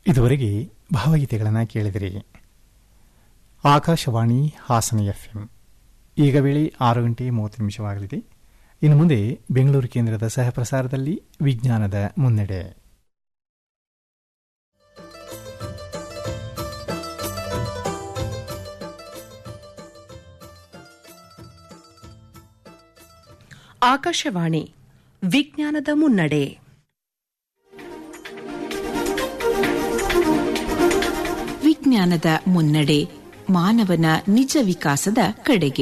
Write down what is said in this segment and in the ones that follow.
ಇದುವರೆಗೆ ಭಾವಗೀತೆಗಳನ್ನು ಕೇಳಿದಿರಿ ಆಕಾಶವಾಣಿ ಹಾಸನ ಎಫ್ಎಂ ಈಗ ವೇಳೆ ಆರು ಗಂಟೆ ಮೂವತ್ತು ನಿಮಿಷವಾಗಲಿದೆ ಇನ್ನು ಮುಂದೆ ಬೆಂಗಳೂರು ಕೇಂದ್ರದ ಸಹಪ್ರಸಾರದಲ್ಲಿ ವಿಜ್ಞಾನದ ಮುನ್ನಡೆ ಆಕಾಶವಾಣಿ ವಿಜ್ಞಾನದ ಮುನ್ನಡೆ ವಿಜ್ಞಾನದ ಮುನ್ನಡೆ ಮಾನವನ ನಿಜ ವಿಕಾಸದ ಕಡೆಗೆ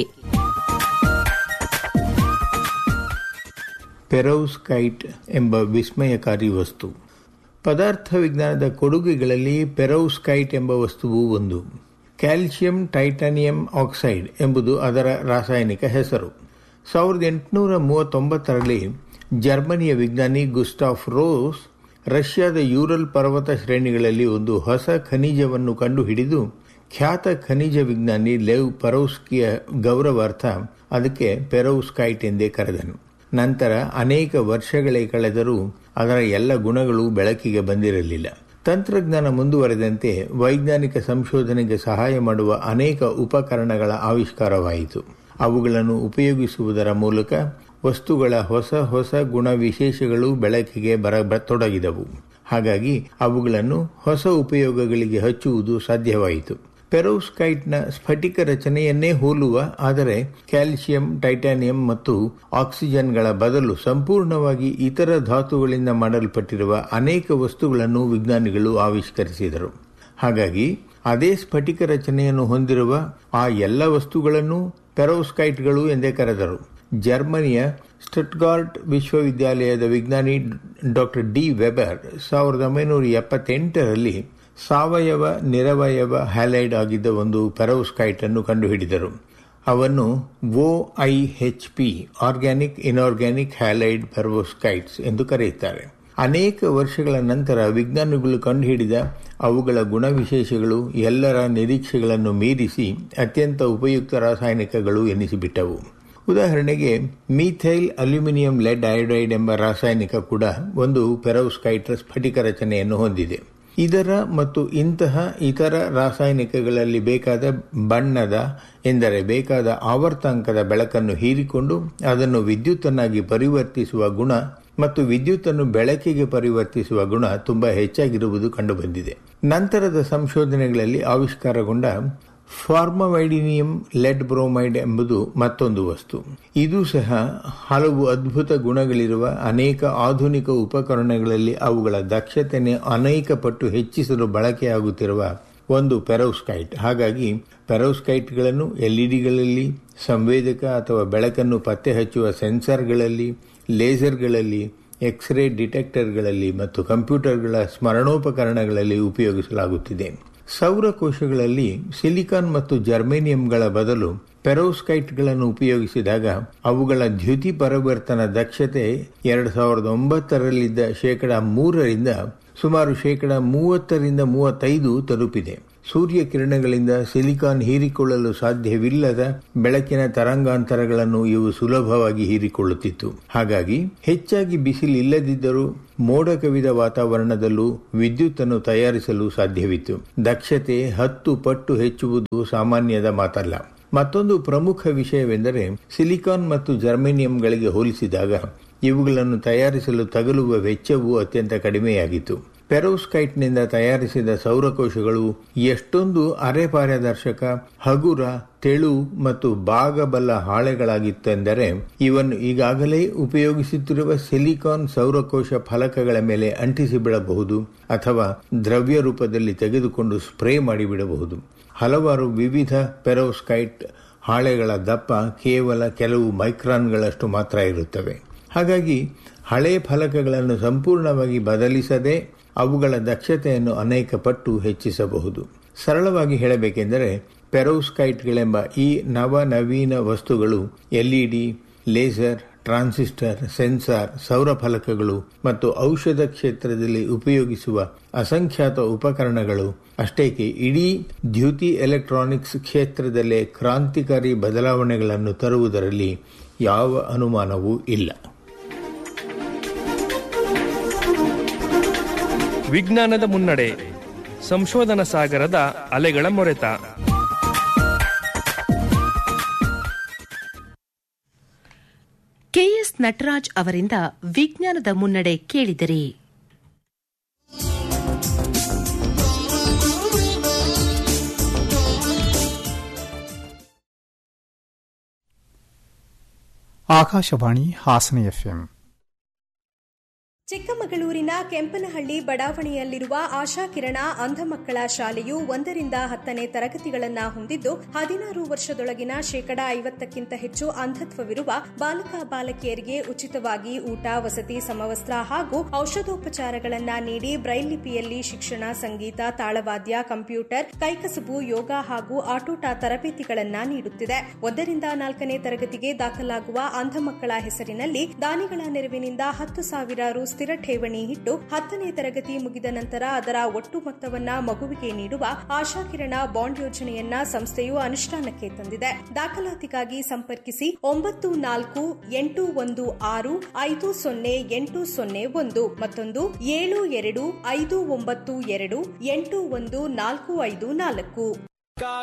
ಪೆರೌಸ್ಕೈಟ್ ಎಂಬ ವಿಸ್ಮಯಕಾರಿ ವಸ್ತು ಪದಾರ್ಥ ವಿಜ್ಞಾನದ ಕೊಡುಗೆಗಳಲ್ಲಿ ಪೆರೌಸ್ಕೈಟ್ ಎಂಬ ವಸ್ತುವು ಒಂದು ಕ್ಯಾಲ್ಸಿಯಂ ಟೈಟಾನಿಯಂ ಆಕ್ಸೈಡ್ ಎಂಬುದು ಅದರ ರಾಸಾಯನಿಕ ಹೆಸರು ಸಾವಿರದ ಎಂಟುನೂರ ಮೂವತ್ತೊಂಬತ್ತರಲ್ಲಿ ಜರ್ಮನಿಯ ವಿಜ್ಞಾನಿ ಗುಸ್ಟಾಫ್ ರೋಸ್ ರಷ್ಯಾದ ಯೂರಲ್ ಪರ್ವತ ಶ್ರೇಣಿಗಳಲ್ಲಿ ಒಂದು ಹೊಸ ಖನಿಜವನ್ನು ಕಂಡುಹಿಡಿದು ಖ್ಯಾತ ಖನಿಜ ವಿಜ್ಞಾನಿ ಲೆವ್ ಪರೌಸ್ಕಿಯ ಗೌರವಾರ್ಥ ಅದಕ್ಕೆ ಪೆರೌಸ್ಕೈಟ್ ಎಂದೇ ಕರೆದನು ನಂತರ ಅನೇಕ ವರ್ಷಗಳೇ ಕಳೆದರೂ ಅದರ ಎಲ್ಲ ಗುಣಗಳು ಬೆಳಕಿಗೆ ಬಂದಿರಲಿಲ್ಲ ತಂತ್ರಜ್ಞಾನ ಮುಂದುವರೆದಂತೆ ವೈಜ್ಞಾನಿಕ ಸಂಶೋಧನೆಗೆ ಸಹಾಯ ಮಾಡುವ ಅನೇಕ ಉಪಕರಣಗಳ ಆವಿಷ್ಕಾರವಾಯಿತು ಅವುಗಳನ್ನು ಉಪಯೋಗಿಸುವುದರ ಮೂಲಕ ವಸ್ತುಗಳ ಹೊಸ ಹೊಸ ಗುಣ ವಿಶೇಷಗಳು ಬೆಳಕಿಗೆ ಬರತೊಡಗಿದವು ಹಾಗಾಗಿ ಅವುಗಳನ್ನು ಹೊಸ ಉಪಯೋಗಗಳಿಗೆ ಹಚ್ಚುವುದು ಸಾಧ್ಯವಾಯಿತು ಪೆರೋಸ್ಕೈಟ್ನ ಸ್ಫಟಿಕ ರಚನೆಯನ್ನೇ ಹೋಲುವ ಆದರೆ ಕ್ಯಾಲ್ಸಿಯಂ ಟೈಟಾನಿಯಂ ಮತ್ತು ಆಕ್ಸಿಜನ್ಗಳ ಬದಲು ಸಂಪೂರ್ಣವಾಗಿ ಇತರ ಧಾತುಗಳಿಂದ ಮಾಡಲ್ಪಟ್ಟಿರುವ ಅನೇಕ ವಸ್ತುಗಳನ್ನು ವಿಜ್ಞಾನಿಗಳು ಆವಿಷ್ಕರಿಸಿದರು ಹಾಗಾಗಿ ಅದೇ ಸ್ಫಟಿಕ ರಚನೆಯನ್ನು ಹೊಂದಿರುವ ಆ ಎಲ್ಲ ವಸ್ತುಗಳನ್ನು ಪೆರೋಸ್ಕೈಟ್ಗಳು ಎಂದೇ ಕರೆದರು ಜರ್ಮನಿಯ ಸ್ಟಟ್ಗಾರ್ಟ್ ವಿಶ್ವವಿದ್ಯಾಲಯದ ವಿಜ್ಞಾನಿ ಡಾಕ್ಟರ್ ಡಿ ವೆಬರ್ ಸಾವಿರದ ಒಂಬೈನೂರ ಎಪ್ಪತ್ತೆಂಟರಲ್ಲಿ ಸಾವಯವ ನಿರವಯವ ಹ್ಯಾಲೈಡ್ ಆಗಿದ್ದ ಒಂದು ಪೆರೋಸ್ಕೈಟ್ ಅನ್ನು ಕಂಡುಹಿಡಿದರು ಅವನ್ನು O I H P organic inorganic halide perovskites ಎಂದು ಕರೆಯುತ್ತಾರೆ ಅನೇಕ ವರ್ಷಗಳ ನಂತರ ವಿಜ್ಞಾನಿಗಳು ಕಂಡುಹಿಡಿದ ಅವುಗಳ ಗುಣವಿಶೇಷಗಳು ಎಲ್ಲರ ನಿರೀಕ್ಷೆಗಳನ್ನು ಮೀರಿಸಿ ಅತ್ಯಂತ ಉಪಯುಕ್ತ ರಾಸಾಯನಿಕಗಳು ಎನಿಸಿಬಿಟ್ಟವು ಉದಾಹರಣೆಗೆ ಮೀಥೈಲ್ ಅಲ್ಯೂಮಿನಿಯಂ ಲೆಡ್ ಐಡೈಡ್ ಎಂಬ ರಾಸಾಯನಿಕ ಕೂಡ ಒಂದು ಪೆರೋಸ್ಕೈಟ್ ಸ್ಫಟಿಕ ರಚನೆಯನ್ನು ಹೊಂದಿದೆ ಇದರ ಮತ್ತು ಇಂತಹ ಇತರ ರಾಸಾಯನಿಕಗಳಲ್ಲಿ ಬೇಕಾದ ಬಣ್ಣದ ಎಂದರೆ ಬೇಕಾದ ಆವರ್ತಾಂಕದ ಬೆಳಕನ್ನು ಹೀರಿಕೊಂಡು ಅದನ್ನು ವಿದ್ಯುತ್ತನ್ನಾಗಿ ಪರಿವರ್ತಿಸುವ ಗುಣ ಮತ್ತು ವಿದ್ಯುತ್ತನ್ನು ಬೆಳಕಿಗೆ ಪರಿವರ್ತಿಸುವ ಗುಣ ತುಂಬಾ ಹೆಚ್ಚಾಗಿರುವುದು ಕಂಡುಬಂದಿದೆ ನಂತರದ ಸಂಶೋಧನೆಗಳಲ್ಲಿ ಆವಿಷ್ಕಾರಗೊಂಡ ಫಾರ್ಮವೈಡಿನಿಯಂ ಲೆಡ್ ಬ್ರೋಮೈಡ್ ಎಂಬುದು ಮತ್ತೊಂದು ವಸ್ತು ಇದು ಸಹ ಹಲವು ಅದ್ಭುತ ಗುಣಗಳಿರುವ ಅನೇಕ ಆಧುನಿಕ ಉಪಕರಣಗಳಲ್ಲಿ ಅವುಗಳ ದಕ್ಷತೆಯನ್ನು ಅನೇಕ ಪಟ್ಟು ಹೆಚ್ಚಿಸಲು ಬಳಕೆಯಾಗುತ್ತಿರುವ ಒಂದು ಪೆರೋಸ್ಕೈಟ್ ಹಾಗಾಗಿ ಪೆರೋಸ್ಕೈಟ್ಗಳನ್ನು ಎಲ್ಇಡಿಗಳಲ್ಲಿ ಸಂವೇದಕ ಅಥವಾ ಬೆಳಕನ್ನು ಪತ್ತೆ ಹಚ್ಚುವ ಸೆನ್ಸಾರ್ಗಳಲ್ಲಿ ಲೇಸರ್ಗಳಲ್ಲಿ ಎಕ್ಸ್ರೇ ಡಿಟೆಕ್ಟರ್ಗಳಲ್ಲಿ ಮತ್ತು ಕಂಪ್ಯೂಟರ್ಗಳ ಸ್ಮರಣೋಪಕರಣಗಳಲ್ಲಿ ಉಪಯೋಗಿಸಲಾಗುತ್ತಿದೆ ಸೌರಕೋಶಗಳಲ್ಲಿ ಸಿಲಿಕಾನ್ ಮತ್ತು ಜರ್ಮೇನಿಯಂಗಳ ಬದಲು ಪೆರೋಸ್ಕೈಟ್ಗಳನ್ನು ಉಪಯೋಗಿಸಿದಾಗ ಅವುಗಳ ದ್ಯುತಿ ಪರಿವರ್ತನ ದಕ್ಷತೆ ಎರಡು ಸಾವಿರದ ಒಂಬತ್ತರಲ್ಲಿದ್ದ ಶೇಕಡ ಮೂರರಿಂದ ಸುಮಾರು ಶೇಕಡ ಮೂವತ್ತರಿಂದ ಮೂವತ್ತೈದು ತಲುಪಿದೆ ಸೂರ್ಯ ಕಿರಣಗಳಿಂದ ಸಿಲಿಕಾನ್ ಹೀರಿಕೊಳ್ಳಲು ಸಾಧ್ಯವಿಲ್ಲದ ಬೆಳಕಿನ ತರಂಗಾಂತರಗಳನ್ನು ಇವು ಸುಲಭವಾಗಿ ಹೀರಿಕೊಳ್ಳುತ್ತಿತ್ತು ಹಾಗಾಗಿ ಹೆಚ್ಚಾಗಿ ಬಿಸಿಲು ಇಲ್ಲದಿದ್ದರೂ ಮೋಡ ಕವಿದ ವಾತಾವರಣದಲ್ಲೂ ವಿದ್ಯುತ್ ಅನ್ನು ತಯಾರಿಸಲು ಸಾಧ್ಯವಿತ್ತು ದಕ್ಷತೆ ಹತ್ತು ಪಟ್ಟು ಹೆಚ್ಚುವುದು ಸಾಮಾನ್ಯದ ಮಾತಲ್ಲ ಮತ್ತೊಂದು ಪ್ರಮುಖ ವಿಷಯವೆಂದರೆ ಸಿಲಿಕಾನ್ ಮತ್ತು ಜರ್ಮೇನಿಯಂಗಳಿಗೆ ಹೋಲಿಸಿದಾಗ ಇವುಗಳನ್ನು ತಯಾರಿಸಲು ತಗಲುವ ವೆಚ್ಚವು ಅತ್ಯಂತ ಕಡಿಮೆಯಾಗಿತ್ತು ಪೆರೋಸ್ಕೈಟ್ನಿಂದ ತಯಾರಿಸಿದ ಸೌರಕೋಶಗಳು ಎಷ್ಟೊಂದು ಅರೆಪಾರದರ್ಶಕ ಹಗುರ ತೆಳು ಮತ್ತು ಬಾಗಬಲ್ಲ ಹಾಳೆಗಳಾಗಿತ್ತೆಂದರೆ ಇವನ್ನು ಈಗಾಗಲೇ ಉಪಯೋಗಿಸುತ್ತಿರುವ ಸಿಲಿಕಾನ್ ಸೌರಕೋಶ ಫಲಕಗಳ ಮೇಲೆ ಅಂಟಿಸಿಬಿಡಬಹುದು ಅಥವಾ ದ್ರವ್ಯ ರೂಪದಲ್ಲಿ ತೆಗೆದುಕೊಂಡು ಸ್ಪ್ರೇ ಮಾಡಿಬಿಡಬಹುದು ಹಲವಾರು ವಿವಿಧ ಪೆರೋಸ್ಕೈಟ್ ಹಾಳೆಗಳ ದಪ್ಪ ಕೇವಲ ಕೆಲವು ಮೈಕ್ರಾನ್ಗಳಷ್ಟು ಮಾತ್ರ ಇರುತ್ತವೆ ಹಾಗಾಗಿ ಹಳೆ ಫಲಕಗಳನ್ನು ಸಂಪೂರ್ಣವಾಗಿ ಬದಲಿಸದೆ ಅವುಗಳ ದಕ್ಷತೆಯನ್ನು ಅನೇಕ ಪಟ್ಟು ಹೆಚ್ಚಿಸಬಹುದು ಸರಳವಾಗಿ ಹೇಳಬೇಕೆಂದರೆ ಪೆರೋಸ್ಕೈಟ್ಗಳೆಂಬ ಈ ನವನವೀನ ವಸ್ತುಗಳು ಎಲ್ಇಡಿ ಲೇಸರ್ ಟ್ರಾನ್ಸಿಸ್ಟರ್ ಸೆನ್ಸಾರ್ ಸೌರ ಫಲಕಗಳು ಮತ್ತು ಔಷಧ ಕ್ಷೇತ್ರದಲ್ಲಿ ಉಪಯೋಗಿಸುವ ಅಸಂಖ್ಯಾತ ಉಪಕರಣಗಳು ಅಷ್ಟೇಕೆ ಇಡೀ ದ್ಯುತಿ ಎಲೆಕ್ಟ್ರಾನಿಕ್ಸ್ ಕ್ಷೇತ್ರದಲ್ಲೇ ಕ್ರಾಂತಿಕಾರಿ ಬದಲಾವಣೆಗಳನ್ನು ತರುವುದರಲ್ಲಿ ಯಾವ ಅನುಮಾನವೂ ಇಲ್ಲ ವಿಜ್ಞಾನದ ಮುನ್ನಡೆ ಸಂಶೋಧನಾ ಸಾಗರದ ಅಲೆಗಳ ಮೊರೆತ ಕೆಎಸ್ ನಟರಾಜ್ ಅವರಿಂದ ವಿಜ್ಞಾನದ ಮುನ್ನಡೆ ಕೇಳಿದಿರಿ ಆಕಾಶವಾಣಿ ಹಾಸನ ಎಫ್ಎಂ ಚಿಕ್ಕಮಗಳೂರಿನ ಕೆಂಪನಹಳ್ಳಿ ಬಡಾವಣೆಯಲ್ಲಿರುವ ಆಶಾಕಿರಣ ಅಂಧ ಮಕ್ಕಳ ಶಾಲೆಯು ಒಂದರಿಂದ ಹತ್ತನೇ ತರಗತಿಗಳನ್ನ ಹೊಂದಿದ್ದು ಹದಿನಾರು ವರ್ಷದೊಳಗಿನ ಶೇಕಡ ಐವತ್ತಕ್ಕಿಂತ ಹೆಚ್ಚು ಅಂಧತ್ವವಿರುವ ಬಾಲಕ ಬಾಲಕಿಯರಿಗೆ ಉಚಿತವಾಗಿ ಊಟ ವಸತಿ ಸಮವಸ್ತ್ರ ಹಾಗೂ ಔಷಧೋಪಚಾರಗಳನ್ನ ನೀಡಿ ಬ್ರೈಲ್ ಲಿಪಿಯಲ್ಲಿ ಶಿಕ್ಷಣ ಸಂಗೀತ ತಾಳವಾದ್ಯ ಕಂಪ್ಯೂಟರ್ ಕೈಕಸಬು ಯೋಗ ಹಾಗೂ ಆಟೋಟ ತರಬೇತಿಗಳನ್ನ ನೀಡುತ್ತಿದೆ ಒಂದರಿಂದ ನಾಲ್ಕನೇ ತರಗತಿಗೆ ದಾಖಲಾಗುವ ಅಂಧ ಮಕ್ಕಳ ಹೆಸರಿನಲ್ಲಿ ದಾನಿಗಳ ನೆರವಿನಿಂದ ಹತ್ತು ಸಾವಿರ ರು ಸ್ಥಿರ ಠೇವಣಿ ಇಟ್ಟು ಹತ್ತನೇ ತರಗತಿ ಮುಗಿದ ನಂತರ ಅದರ ಒಟ್ಟು ಮೊತ್ತವನ್ನ ಮಗುವಿಗೆ ನೀಡುವ ಆಶಾಕಿರಣ ಬಾಂಡ್ ಯೋಜನೆಯನ್ನ ಸಂಸ್ಥೆಯು ಅನುಷ್ಠಾನಕ್ಕೆ ತಂದಿದೆ ದಾಖಲಾತಿಗಾಗಿ ಸಂಪರ್ಕಿಸಿ ಒಂಬತ್ತು ನಾಲ್ಕು ಎಂಟು ಒಂದು ಆರು ಐದು ಸೊನ್ನೆ ಎಂಟು ಸೊನ್ನೆ ಒಂದು ಮತ್ತೊಂದು ಏಳು ಎರಡು ಐದು ಒಂಬತ್ತು ಎರಡು ಎಂಟು ಒಂದು ನಾಲ್ಕು ಐದು ನಾಲ್ಕು